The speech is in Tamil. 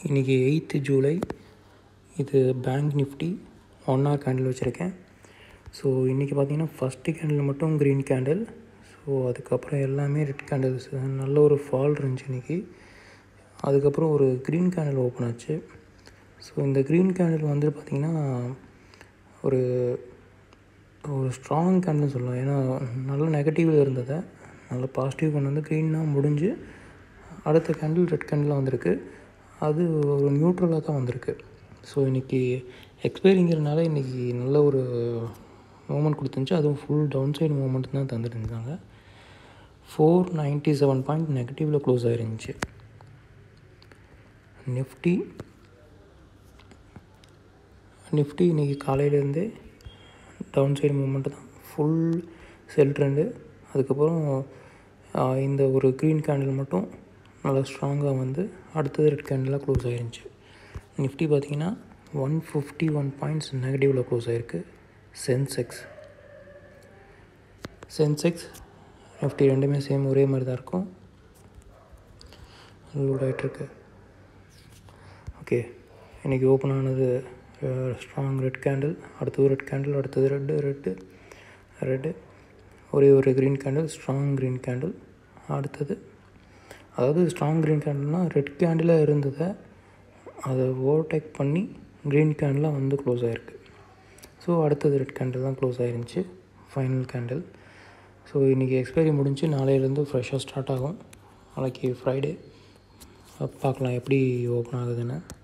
இன்றைக்கி எயித்து ஜூலை இது bank nifty one hour candle வச்சுருக்கேன் ஸோ இன்றைக்கி பார்த்தீங்கன்னா ஃபஸ்ட்டு கேண்டில் மட்டும் க்ரீன் கேண்டில் ஸோ அதுக்கப்புறம் எல்லாமே ரெட் கேண்டில்ஸ் நல்ல ஒரு ஃபால் இருந்துச்சு இன்றைக்கி அதுக்கப்புறம் ஒரு க்ரீன் கேண்டில் ஓப்பன் ஆச்சு ஸோ இந்த க்ரீன் கேண்டில் வந்து பார்த்திங்கன்னா ஒரு ஒரு ஸ்ட்ராங் கேண்டில்னு சொல்லலாம் ஏன்னா நல்ல நெகட்டிவில் இருந்ததை நல்ல பாசிட்டிவ் கொண்டு வந்து க்ரீனாக முடிஞ்சு அடுத்த கேண்டில் ரெட் கேண்டில் வந்திருக்கு அது ஒரு நியூட்ரலாக தான் வந்திருக்கு ஸோ இன்றைக்கி எக்ஸ்பைரிங்கிறனால இன்றைக்கி நல்ல ஒரு மூமெண்ட் கொடுத்துருந்துச்சு அதுவும் ஃபுல் டவுன் சைடு மூமெண்ட் தான் தந்துட்டு இருந்தாங்க ஃபோர் நைன்ட்டி செவன் பாயிண்ட் நெகட்டிவில் க்ளோஸ் ஆயிருந்துச்சு நிஃப்டி நிஃப்டி இன்றைக்கி காலையிலேருந்தே டவுன் சைடு மூமெண்ட்டு தான் ஃபுல் செல் ட்ரெண்டு அதுக்கப்புறம் இந்த ஒரு க்ரீன் கேண்டில் மட்டும் நல்லா ஸ்ட்ராங்காக வந்து அடுத்தது ரெட் கேண்டிலாக க்ளோஸ் ஆயிருந்துச்சு நிஃப்டி பார்த்திங்கன்னா ஒன் ஃபிஃப்டி ஒன் பாயிண்ட்ஸ் நெகட்டிவில் க்ளோஸ் ஆகிருக்கு சென்செக்ஸ் சென்செக்ஸ் நிஃப்டி ரெண்டுமே சேம் ஒரே மாதிரி தான் இருக்கும் லோட் ஆகிட்டுருக்கு ஓகே இன்றைக்கி ஓப்பன் ஆனது ஸ்ட்ராங் ரெட் கேண்டில் அடுத்தது ரெட் கேண்டில் அடுத்தது ரெட்டு ரெட்டு ரெட்டு ஒரே ஒரு green candle strong green candle அடுத்தது அதாவது ஸ்ட்ராங் க்ரீன் கேண்டில்னால் ரெட் கேண்டிலாக இருந்ததை அதை ஓவர்டேக் பண்ணி க்ரீன் கேண்டிலாக வந்து க்ளோஸ் ஆகிருக்கு ஸோ அடுத்தது ரெட் கேண்டில் தான் க்ளோஸ் ஆகிருந்துச்சு ஃபைனல் கேண்டில் ஸோ இன்றைக்கி எக்ஸ்பைரி முடிஞ்சு நாளையிலேருந்து ஃப்ரெஷ்ஷாக ஸ்டார்ட் ஆகும் நாளைக்கு ஃப்ரைடே பார்க்கலாம் எப்படி ஓப்பன் ஆகுதுன்னு